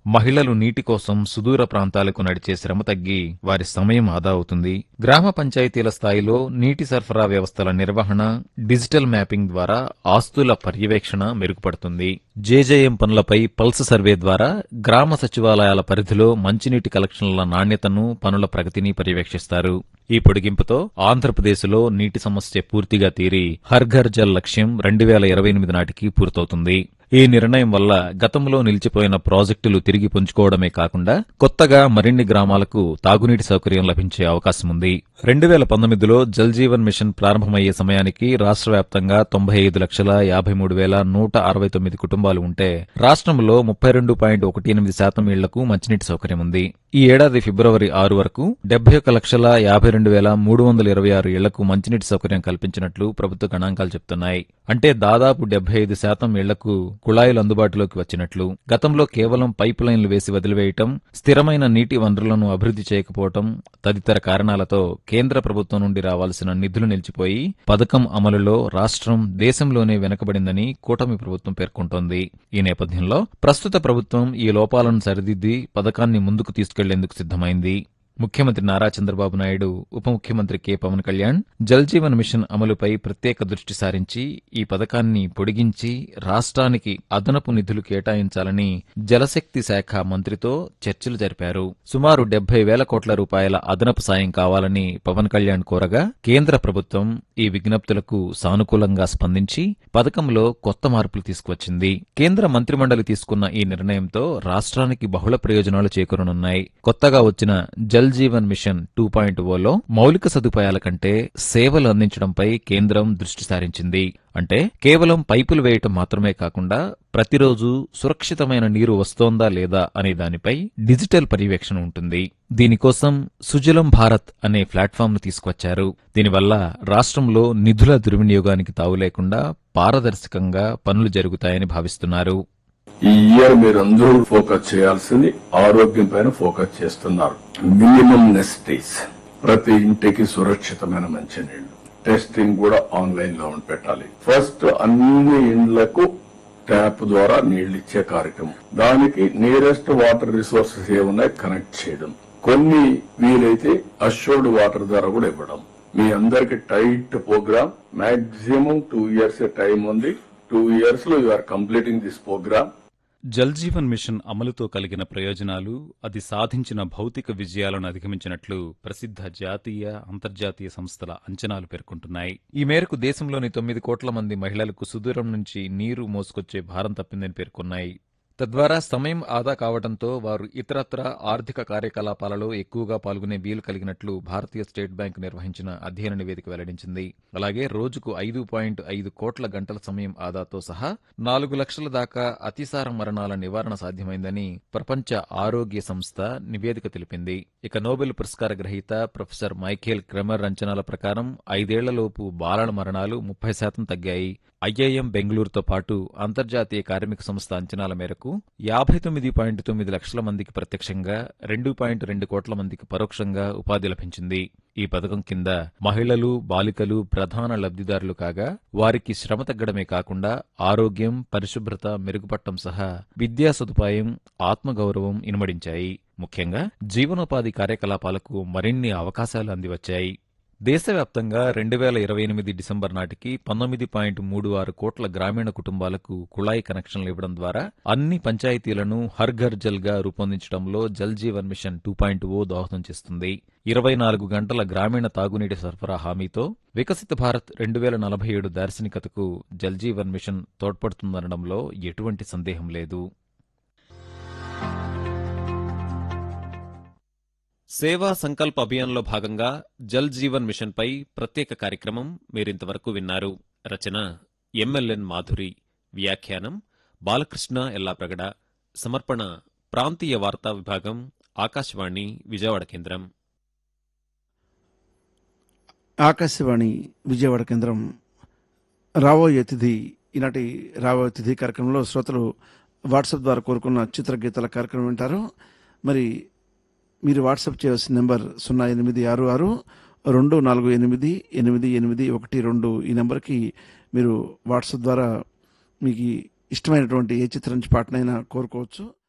మహిళలు నీటి కోసం సుదూర ప్రాంతాలకు నడిచే శ్రమ తగ్గి వారి సమయం ఆదా అవుతుంది గ్రామ పంచాయతీల స్థాయిలో నీటి సరఫరా వ్యవస్థల నిర్వహణ డిజిటల్ మ్యాపింగ్ ద్వారా ఆస్తుల పర్యవేక్షణ మెరుగుపడుతుంది జేజేఎం పనులపై పల్స్ సర్వే ద్వారా గ్రామ సచివాలయాల పరిధిలో మంచినీటి కలెక్షన్ల నాణ్యతను పనుల ప్రగతిని పర్యవేక్షిస్తారు ఈ పొడిగింపుతో ఆంధ్రప్రదేశ్లో నీటి సమస్య పూర్తిగా తీరి హర్ ఘర్ జల్ లక్ష్యం రెండు వేల ఇరవై ఎనిమిది నాటికి పూర్తవుతుంది ఈ నిర్ణయం వల్ల గతంలో నిలిచిపోయిన ప్రాజెక్టులు తిరిగి పుంజుకోవడమే కాకుండా కొత్తగా మరిన్ని గ్రామాలకు తాగునీటి సౌకర్యం లభించే అవకాశం ఉంది రెండు వేల పంతొమ్మిదిలో జల్ జీవన్ మిషన్ ప్రారంభమయ్యే సమయానికి రాష్ట్ర వ్యాప్తంగా తొంభై ఐదు లక్షల యాభై మూడు వేల నూట అరవై తొమ్మిది కుటుంబాలు ఉంటే రాష్ట్రంలో ముప్పై రెండు పాయింట్ ఒకటి ఎనిమిది శాతం ఇళ్లకు మంచినీటి సౌకర్యం ఉంది ఈ ఏడాది ఫిబ్రవరి ఆరు వరకు డెబ్బై ఒక్క లక్షల యాభై రెండు వేల మూడు వందల ఇరవై ఆరు ఇళ్లకు మంచినీటి సౌకర్యం కల్పించినట్లు ప్రభుత్వ గణాంకాలు చెప్తున్నాయి అంటే దాదాపు డెబ్బై ఐదు శాతం ఇళ్లకు కుళాయిలు అందుబాటులోకి వచ్చినట్లు గతంలో కేవలం పైప్ లైన్లు వేసి వదిలివేయటం స్థిరమైన నీటి వనరులను అభివృద్ధి చేయకపోవటం తదితర కారణాలతో కేంద్ర ప్రభుత్వం నుండి రావాల్సిన నిధులు నిలిచిపోయి పథకం అమలులో రాష్ట్రం దేశంలోనే వెనకబడిందని కూటమి ప్రభుత్వం పేర్కొంటోంది ఈ నేపథ్యంలో ప్రస్తుత ప్రభుత్వం ఈ లోపాలను సరిదిద్ది పథకాన్ని ముందుకు తీసుకెళ్లేందుకు సిద్దమైంది ముఖ్యమంత్రి నారా చంద్రబాబు నాయుడు ఉప ముఖ్యమంత్రి కె పవన్ కళ్యాణ్ జల్ జీవన్ మిషన్ అమలుపై ప్రత్యేక దృష్టి సారించి ఈ పథకాన్ని పొడిగించి రాష్ట్రానికి అదనపు నిధులు కేటాయించాలని జలశక్తి శాఖ మంత్రితో చర్చలు జరిపారు సుమారు డెబ్బై వేల కోట్ల రూపాయల అదనపు సాయం కావాలని పవన్ కళ్యాణ్ కోరగా కేంద్ర ప్రభుత్వం ఈ విజ్ఞప్తులకు సానుకూలంగా స్పందించి పథకంలో కొత్త మార్పులు తీసుకువచ్చింది కేంద్ర మంత్రిమండలి తీసుకున్న ఈ నిర్ణయంతో రాష్ట్రానికి బహుళ ప్రయోజనాలు చేకూరనున్నాయి కొత్తగా వచ్చిన Jal Jeevan mission two point ఓలో మౌలిక సదుపాయాల కంటే సేవలు అందించడంపై కేంద్రం దృష్టి సారించింది అంటే కేవలం పైపులు వేయటం మాత్రమే కాకుండా ప్రతిరోజు సురక్షితమైన నీరు వస్తోందా లేదా అనే దానిపై డిజిటల్ పర్యవేక్షణ ఉంటుంది దీనికోసం సుజలం భారత్ అనే ప్లాట్ఫామ్ ను తీసుకొచ్చారు దీనివల్ల రాష్ట్రంలో నిధుల దుర్వినియోగానికి తావు లేకుండా పారదర్శకంగా పనులు జరుగుతాయని భావిస్తున్నారు ఈ ఇయర్ మీరందరూ ఫోకస్ చేయాల్సింది ఆరోగ్యం పైన ఫోకస్ చేస్తున్నారు మినిమం నెసిటీస్ ప్రతి ఇంటికి సురక్షితమైన మంచినీళ్లు టెస్టింగ్ కూడా ఆన్లైన్ లో ఉండి పెట్టాలి ఫస్ట్ అన్ని ఇండ్లకు ట్యాప్ ద్వారా నీళ్లు ఇచ్చే కార్యక్రమం దానికి నియరెస్ట్ వాటర్ రిసోర్సెస్ ఏమున్నాయి కనెక్ట్ చేయడం కొన్ని వీలైతే అష్యూర్డ్ వాటర్ ద్వారా కూడా ఇవ్వడం మీ అందరికి tight programme maximum two years time ఉంది టూ ఇయర్స్ లో you are completing this programme Jal Jeevan mission అమలుతో కలిగిన ప్రయోజనాలు అది సాధించిన భౌతిక విజయాలను అధిగమించినట్లు ప్రసిద్ధ జాతీయ అంతర్జాతీయ సంస్థల అంచనాలు పేర్కొంటున్నాయి ఈ మేరకు దేశంలోని తొమ్మిది కోట్ల మంది మహిళలకు సుదూరం నుంచి నీరు మోసుకొచ్చే భారం తప్పిందని పేర్కొన్నాయి తద్వారా సమయం ఆదా కావడంతో వారు ఇతరత్ర ఆర్థిక కార్యకలాపాలలో ఎక్కువగా పాల్గొనే వీలు కలిగినట్లు భారతీయ స్టేట్ బ్యాంక్ నిర్వహించిన అధ్యయన నివేదిక వెల్లడించింది అలాగే రోజుకు ఐదు పాయింట్ ఐదు కోట్ల గంటల సమయం ఆదాతో సహా నాలుగు లక్షల దాకా అతిసార మరణాల నివారణ సాధ్యమైందని ప్రపంచ ఆరోగ్య సంస్థ నివేదిక తెలిపింది ఇక నోబెల్ పురస్కార గ్రహీత ప్రొఫెసర్ మైఖేల్ క్రెమర్ అంచనాల ప్రకారం ఐదేళ్లలోపు బాలల మరణాలు ముప్పై శాతం తగ్గాయి ఐఐఎం బెంగళూరుతో పాటు అంతర్జాతీయ కార్మిక సంస్థ అంచనాల మేరకు యాభై తొమ్మిది పాయింట్ తొమ్మిది లక్షల మందికి ప్రత్యక్షంగా రెండు పాయింట్ రెండు కోట్ల మందికి పరోక్షంగా ఉపాధి లభించింది ఈ పథకం కింద మహిళలు బాలికలు ప్రధాన లబ్ధిదారులు కాగా వారికి శ్రమ తగ్గడమే కాకుండా ఆరోగ్యం పరిశుభ్రత మెరుగుపడటం సహా విద్యా సదుపాయం ఆత్మగౌరవం ఇనుమడించాయి ముఖ్యంగా జీవనోపాధి కార్యకలాపాలకు మరిన్ని అవకాశాలు అందివచ్చాయి దేశవ్యాప్తంగా రెండు వేల ఇరవై ఎనిమిది డిసెంబర్ నాటికి పంతొమ్మిది పాయింట్ మూడు ఆరు కోట్ల గ్రామీణ కుటుంబాలకు కుళాయి కనెక్షన్లు ఇవ్వడం ద్వారా అన్ని పంచాయతీలను హర్ ఘర్ జల్ గా రూపొందించడంలో Jal Jeevan mission two point O దోహదం చేస్తుంది ఇరవై నాలుగు గంటల గ్రామీణ తాగునీటి సరఫరా హామీతో వికసిత భారత్ రెండు వేల నలభై ఏడు దార్శనికతకు జల్ జీవన్ మిషన్ తోడ్పడుతుందనడంలో ఎటువంటి సందేహం లేదు సేవా సంకల్ప్ అభియాన్లో భాగంగా జల్ జీవన్ మిషన్పై ప్రత్యేక కార్యక్రమం మీరింతవరకు విన్నారు రచన ఎంఎల్ఎన్ మాధురి వ్యాఖ్యానం బాలకృష్ణ ఎల్లాప్రగడ సమర్పణ ప్రాంతీయ వార్తా విభాగం ఆకాశవాణి విజయవాడ కేంద్రం ఆకాశవాణి విజయవాడ కేంద్రం రాబోయే తిథి ఈనాటి రాబోయే తిథి కార్యక్రమంలో శ్రోతలు వాట్సాప్ ద్వారా కోరుకున్న చిత్రగీతాల కార్యక్రమం వింటారు మరి మీరు వాట్సాప్ చేయవలసిన నెంబర్ సున్నా ఎనిమిది ఆరు ఆరు రెండు నాలుగు ఎనిమిది ఎనిమిది ఎనిమిది ఒకటి రెండు ఈ నెంబర్కి మీరు వాట్సాప్ ద్వారా మీకు ఇష్టమైనటువంటి ఏ చిత్రం నుంచి పాటనైనా కోరుకోవచ్చు